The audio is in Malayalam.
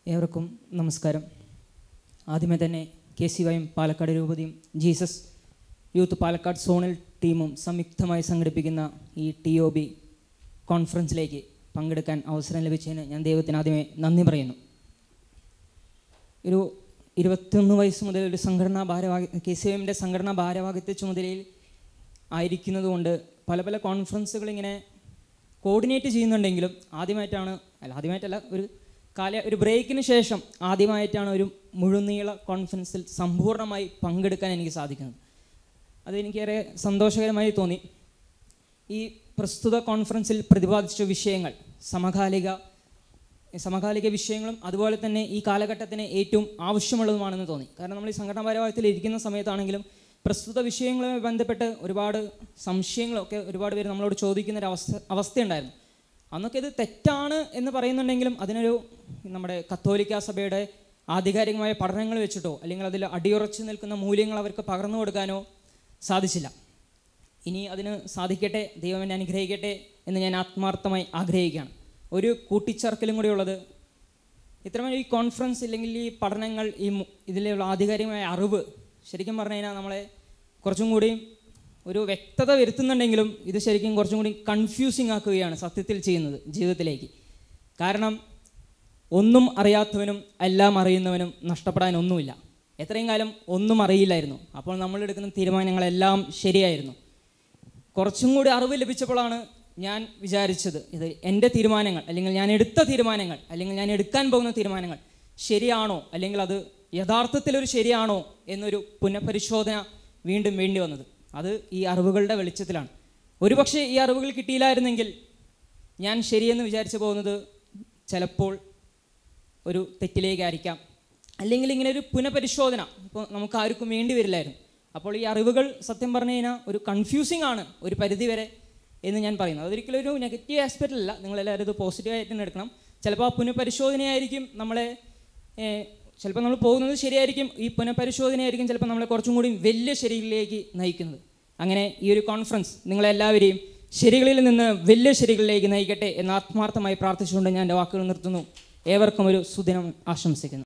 ഏവർക്കും നമസ്കാരം ആദ്യമേ തന്നെ കെ സി വൈയും പാലക്കാട് രൂപതയും ജീസസ് യൂത്ത് പാലക്കാട് സോണൽ ടീമും സംയുക്തമായി സംഘടിപ്പിക്കുന്ന ഈ ടി ഒ ബി കോൺഫറൻസിലേക്ക് പങ്കെടുക്കാൻ അവസരം ലഭിച്ചതിന് ഞാൻ ദൈവത്തിന് ആദ്യമേ നന്ദി പറയുന്നു ഒരു ഇരുപത്തിയൊന്ന് വയസ്സ് മുതൽ ഒരു സംഘടനാ ഭാരവാഹി കെ സി എമ്മിൻ്റെ സംഘടനാ ഭാരവാഹിത്വ ചുമതലയിൽ ആയിരിക്കുന്നത് കൊണ്ട് പല പല കോൺഫറൻസുകൾ ഇങ്ങനെ കോർഡിനേറ്റ് ചെയ്യുന്നുണ്ടെങ്കിലും ആദ്യമായിട്ടാണ് അല്ല ആദ്യമായിട്ടല്ല ഒരു കാല ഒരു ബ്രേക്കിന് ശേഷം ആദ്യമായിട്ടാണ് ഒരു മുഴുനീള കോൺഫറൻസിൽ സമ്പൂർണ്ണമായി പങ്കെടുക്കാൻ എനിക്ക് സാധിക്കുന്നത് അതെനിക്കേറെ സന്തോഷകരമായി തോന്നി ഈ പ്രസ്തുത കോൺഫറൻസിൽ പ്രതിപാദിച്ച വിഷയങ്ങൾ സമകാലിക സമകാലിക വിഷയങ്ങളും അതുപോലെ തന്നെ ഈ കാലഘട്ടത്തിന് ഏറ്റവും ആവശ്യമുള്ളതുമാണെന്ന് തോന്നി കാരണം നമ്മൾ ഈ സംഘടനാ ഭാരവാഹത്തിൽ ഇരിക്കുന്ന സമയത്താണെങ്കിലും പ്രസ്തുത വിഷയങ്ങളുമായി ബന്ധപ്പെട്ട് ഒരുപാട് സംശയങ്ങളൊക്കെ ഒരുപാട് പേര് നമ്മളോട് ചോദിക്കുന്ന ഒരു അവസ്ഥ അവസ്ഥയുണ്ടായിരുന്നു അന്നൊക്കെ ഇത് തെറ്റാണ് എന്ന് പറയുന്നുണ്ടെങ്കിലും അതിനൊരു നമ്മുടെ കത്തോലിക്ക സഭയുടെ ആധികാരികമായ പഠനങ്ങൾ വെച്ചിട്ടോ അല്ലെങ്കിൽ അതിൽ അടിയുറച്ചു നിൽക്കുന്ന മൂല്യങ്ങൾ അവർക്ക് പകർന്നു കൊടുക്കാനോ സാധിച്ചില്ല ഇനി അതിന് സാധിക്കട്ടെ ദൈവം എന്നെ അനുഗ്രഹിക്കട്ടെ എന്ന് ഞാൻ ആത്മാർത്ഥമായി ആഗ്രഹിക്കുകയാണ് ഒരു കൂട്ടിച്ചേർക്കലും കൂടി ഉള്ളത് ഇത്രമേൽ ഈ കോൺഫറൻസ് ഇല്ലെങ്കിൽ ഈ പഠനങ്ങൾ ഈ മു- ഇതിലുള്ള ആധികാരികമായ അറിവ് ശരിക്കും പറഞ്ഞു കഴിഞ്ഞാൽ നമ്മളെ കുറച്ചും കൂടി ഒരു വ്യക്തത വരുത്തുന്നുണ്ടെങ്കിലും ഇത് ശരിക്കും കുറച്ചും കൂടി കൺഫ്യൂസിങ് ആക്കുകയാണ് സത്യത്തിൽ ചെയ്യുന്നത് ജീവിതത്തിലേക്ക് കാരണം ഒന്നും അറിയാത്തവനും എല്ലാം അറിയുന്നവനും നഷ്ടപ്പെടാൻ ഒന്നുമില്ല എത്രയും കാലം ഒന്നും അറിയില്ലായിരുന്നു അപ്പോൾ നമ്മൾ എടുക്കുന്ന തീരുമാനങ്ങളെല്ലാം ശരിയായിരുന്നു കുറച്ചും കൂടി അറിവ് ലഭിച്ചപ്പോഴാണ് ഞാൻ വിചാരിച്ചത് ഇത് എൻ്റെ തീരുമാനങ്ങൾ അല്ലെങ്കിൽ ഞാൻ എടുത്ത തീരുമാനങ്ങൾ അല്ലെങ്കിൽ ഞാൻ എടുക്കാൻ പോകുന്ന തീരുമാനങ്ങൾ ശരിയാണോ അല്ലെങ്കിൽ അത് യഥാർത്ഥത്തിലൊരു ശരിയാണോ എന്നൊരു പുനഃപരിശോധന വീണ്ടും വേണ്ടി വന്നത് അത് ഈ അറിവുകളുടെ വെളിച്ചത്തിലാണ് ഒരുപക്ഷെ ഈ അറിവുകൾ കിട്ടിയില്ലായിരുന്നെങ്കിൽ ഞാൻ ശരിയെന്ന് വിചാരിച്ചു പോകുന്നത് ചിലപ്പോൾ ഒരു തെറ്റിലേക്കായിരിക്കാം അല്ലെങ്കിൽ ഇങ്ങനെ ഒരു പുനഃപരിശോധന ഇപ്പോൾ നമുക്ക് ആർക്കും വേണ്ടി വരില്ലായിരുന്നു അപ്പോൾ ഈ അറിവുകൾ സത്യം പറഞ്ഞു കഴിഞ്ഞാൽ ഒരു കൺഫ്യൂസിങ് ആണ് ഒരു പരിധി വരെ എന്ന് ഞാൻ പറയുന്നത് അതൊരിക്കലും ഒരു നെഗറ്റീവ് ആസ്പെക്റ്റ് അല്ല നിങ്ങളെല്ലാവരും ഇത് പോസിറ്റീവായിട്ട് തന്നെ എടുക്കണം ചിലപ്പോൾ ആ പുനഃപരിശോധനയായിരിക്കും നമ്മളെ ഏഹ്, ചിലപ്പോൾ നമ്മൾ പോകുന്നത് ശരിയായിരിക്കും ഈ പുനഃപരിശോധനയായിരിക്കും ചിലപ്പോൾ നമ്മളെ കുറച്ചും കൂടി വലിയ ശരികളിലേക്ക് നയിക്കുന്നത് അങ്ങനെ ഈ ഒരു കോൺഫറൻസ് നിങ്ങളെല്ലാവരെയും ശരികളിൽ നിന്ന് വലിയ ശരികളിലേക്ക് നയിക്കട്ടെ എന്ന് ആത്മാർത്ഥമായി പ്രാർത്ഥിച്ചുകൊണ്ട് ഞാൻ എൻ്റെ വാക്കുകൾ നിർത്തുന്നു ഏവർക്കും ഒരു സുദിനം ആശംസിക്കുന്നു